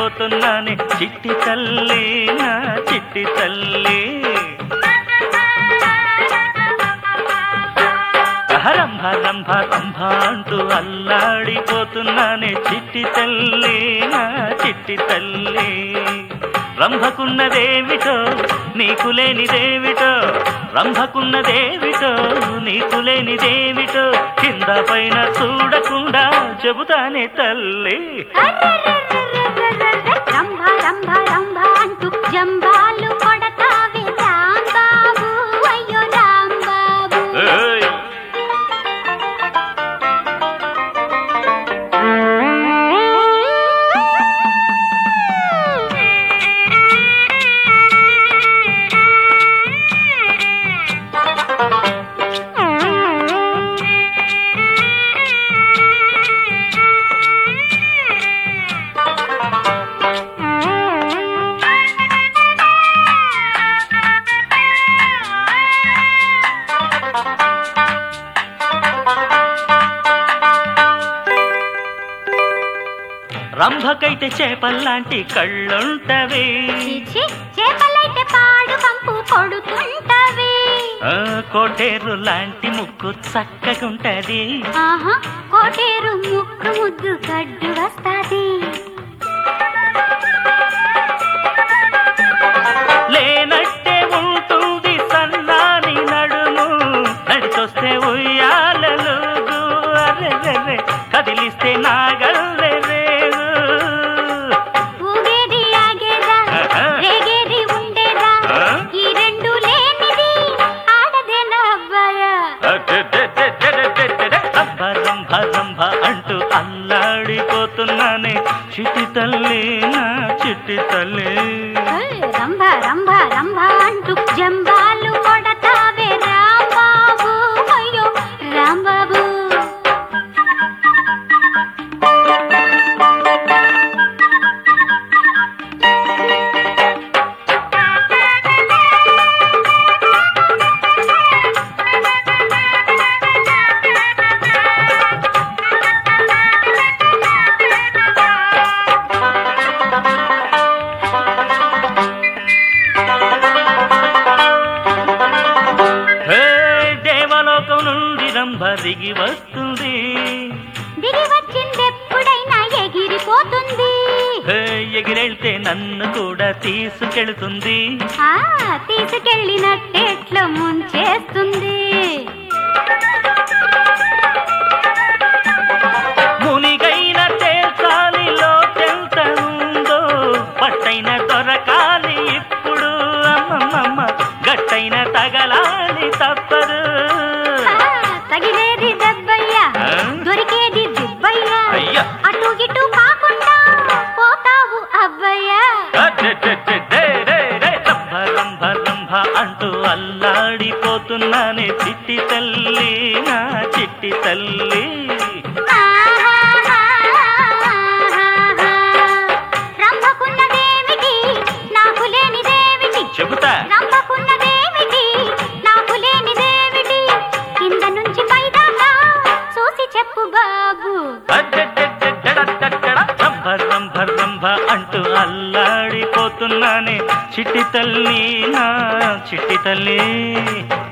అల్లాడిపోతున్నానే చిట్టి తల్లి నా చిట్టి తల్లి రంభ రంభ రంభ అంటూ అల్లాడిపోతున్నానే చిట్టి తల్లి నా చిట్టి తల్లి రంభకున్నదేమిటో నీకు లేనిదేమిటో రంభకున్నదేమిటో నీకు లేనిదేమిటో కింద పైన చూడకుండా చెబుతానే తల్లి రంభ రంభ రంభ అంటూ జంబాలు కొడతావే రాంబాబు అయ్యో రాంబాబు ఏయ్! రంభకైతే చేపల్లాంటి కళ్ళుంటవే చిచి, చేపలైతే పాడు పంపు కొడుతుంటవి ఆ, కోటేరు లాంటి ముక్కు చక్కగుంటది ఆహా కోటేరు ముక్కు ముద్దు గడ్డు వస్తాది లేనట్టే ఉంటుంది సన్నాని నడుము నడిచొస్తే ఉయ్యాలలుగు అరెరెరె కదిలిస్తే నాగల్లె రేగు ఊగేది ఆగేదా ఆహా. రేగేది ఉండేదా ఆ? ఈ రెండు లేనిది ఆడదేనా అబ్బాయా అరెరెరెరెరెరెరె. రంభ రంభ రంభ అంటూ అల్లాడిపోతున్నానే చిట్టి తల్లి నా చిట్టి తల్లి ఏయ్, రంభ రంభ రంభ అంటూ జంబాలు కొడతావే రాంబాబు అయ్యో రాంబాబు హే దేవలోకం నుండి రంభ దిగి వస్తుంది దిగి వచ్చిందెప్పుడైనా ఎగిరిపోతుంది హే ఎగిరెళ్తే నన్ను కూడా తీసుకెళ్తుంది ఆ తీసుకెళ్ళినట్టెట్లో ముంచేస్తుంది మునిగైన తేల్చాలి లోతెంత ఉందో పట్టైన దొరకాలి ఇప్పుడు అమ్మమ్మమ్మ గట్టైన తగలాలి తప్పదు ఆ, తగిలేది దెబ్బయ్యా ఆ? దొరికేది దిబ్బయ్యా అయ్యా. అటు ఇటు కాకుండా పోతావు అబ్బయ్యా అరెరెరెరెరెరె. రంభ రంభ రంభ అంటూ అల్లాడిపోతున్నానే చిట్టి తల్లి నా చిట్టి తల్లి రంభకున్నదేమిటి నాకు లేనిదేమిటి చెబుతా రంభకున్నదేమిటి నాకు లేనిదేమిటి కింద నుంచి పైదాకా చూసి చెప్పు బాబు అడ్డడ్డడ్డడ్డడడ్డడ. రంభ రంభ రంభ అంటూ అల్లాడిపోతున్నానే చిట్టి తల్లి నా చిట్టి తల్లి